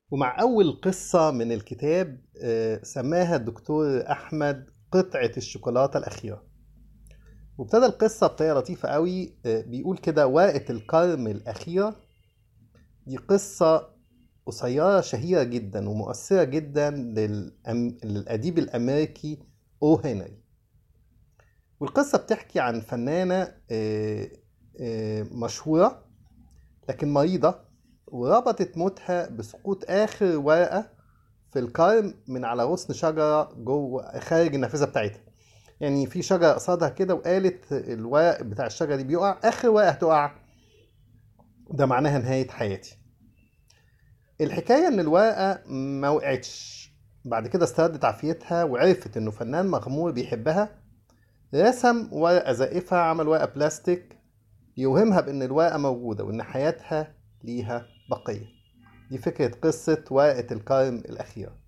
ومع أول قصة من الكتاب آه، سماها الدكتور أحمد قطعة الشوكولاتة الأخيرة وابتدى القصة بطريقة لطيفة قوي آه، بيقول كده ورقة الكرم الأخيرة دي قصة قصيرة شهيرة جدا ومؤثرة جدا للأم... للأديب الأمريكي أو هنري والقصة بتحكي عن فنانة آه، آه، مشهورة لكن مريضة وربطت موتها بسقوط آخر ورقة في الكرم من على غصن شجرة جوه خارج النافذة بتاعتها يعني في شجرة قصادها كده وقالت الورق بتاع الشجرة دي بيقع آخر ورقة هتقع ده معناها نهاية حياتي الحكاية إن الورقة ما وقعتش بعد كده استردت عافيتها وعرفت إنه فنان مغمور بيحبها رسم ورقة زائفة عمل ورقة بلاستيك يوهمها بإن الورقة موجودة وإن حياتها ليها بقية دي فكرة قصة ورقة الكرم الأخيرة